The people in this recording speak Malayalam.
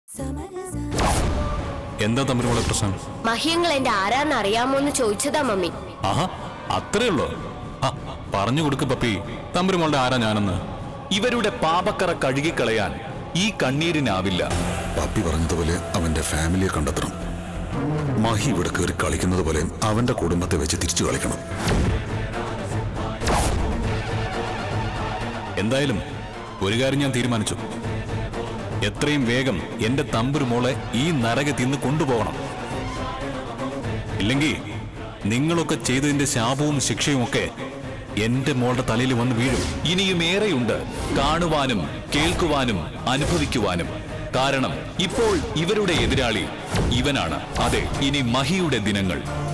എന്താ തമ്മിലുള്ള പ്രശ്നം മഹിയങ്ങൾ എന്റെ ആരാന്ന് അറിയാമോന്ന് ചോദിച്ചതാ മമ്മി ആഹാ അത്രേ ഉള്ളൂ ആ പറഞ്ഞു കൊടുക്ക് പപ്പി തമ്പുരുമോളുടെ ആരാ ഞാനെന്ന് ഇവരുടെ പാപക്കറ കഴുകിക്കളയാൻ ഈ കണ്ണീരിനാവില്ല പപ്പി പറഞ്ഞതുപോലെ അവന്റെ ഫാമിലിയെ കണ്ടെത്തണം മഹി ഇവിടെ കയറി കളിക്കുന്നത് പോലെ അവന്റെ കുടുംബത്തെ വെച്ച് തിരിച്ചു കളിക്കണം എന്തായാലും ഒരു കാര്യം ഞാൻ തീരുമാനിച്ചു എത്രയും വേഗം എന്റെ തമ്പുരുമോളെ ഈ നരകത്തിൽ നിന്ന് കൊണ്ടുപോകണം ഇല്ലെങ്കിൽ നിങ്ങളൊക്കെ ചെയ്തതിന്റെ ശാപവും ശിക്ഷയും ഒക്കെ എന്റെ മോളുടെ തലയിൽ വന്ന് വീഴും ഇനിയും ഏറെയുണ്ട് കാണുവാനും കേൾക്കുവാനും അനുഭവിക്കുവാനും കാരണം ഇപ്പോൾ ഇവരുടെ എതിരാളി ഇവനാണ് അതെ ഇനി മഹിയുടെ ദിനങ്ങൾ